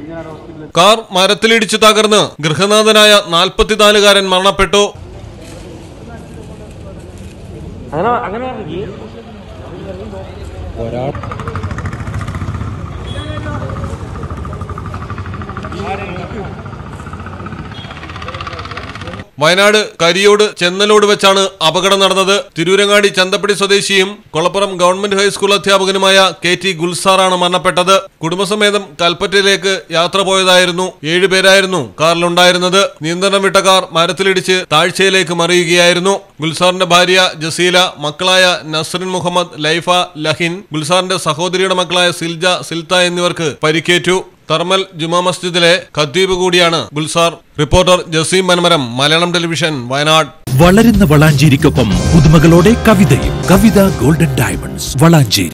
car മരത്തിലിടിച്ചു തകർന്ന് ഗൃഹനാഥനായ നാൽപ്പത്തിനാലുകാരൻ മരണപ്പെട്ടു അങ്ങനെ അങ്ങനെ പറഞ്ഞേ വയനാട് കരിയോട് ചെന്നലോട് വെച്ചാണ് അപകടം നടന്നത് തിരൂരങ്ങാടി ചന്തപ്പടി സ്വദേശിയും കൊളപ്പുറം ഗവൺമെന്റ് ഹൈസ്കൂൾ അധ്യാപകനുമായ കെ ടി ഗുൽസാറാണ് മരണപ്പെട്ടത് കുടുംബസമേതം കൽപ്പറ്റയിലേക്ക് യാത്ര പോയതായിരുന്നു ഏഴുപേരായിരുന്നു കാറിലുണ്ടായിരുന്നത് നിയന്ത്രണം വിട്ട കാർ മരത്തിലിടിച്ച് താഴ്ചയിലേക്ക് മറിയുകയായിരുന്നു ഗുൽസാറിന്റെ ഭാര്യ ജസീല മക്കളായ നസ്രിൻ മുഹമ്മദ് ലൈഫ ലഹിൻ ഗുൽസാറിന്റെ സഹോദരിയുടെ മക്കളായ സിൽജ സിൽത്ത എന്നിവർക്ക് പരിക്കേറ്റു തർമൽ ജുമാ മസ്ജിദിലെ ഖത്തീബ് കൂടിയാണ് ഗുൽസാർ റിപ്പോർട്ടർ ജസീം മനമരം മലയാളം ടെലിവിഷൻ വയനാട് വളരുന്ന വളാഞ്ചേരിക്കൊപ്പം പുതുമകളോടെ കവിതയും കവിത ഗോൾഡൻ ഡയമണ്ട്സ് വളാഞ്ചേരി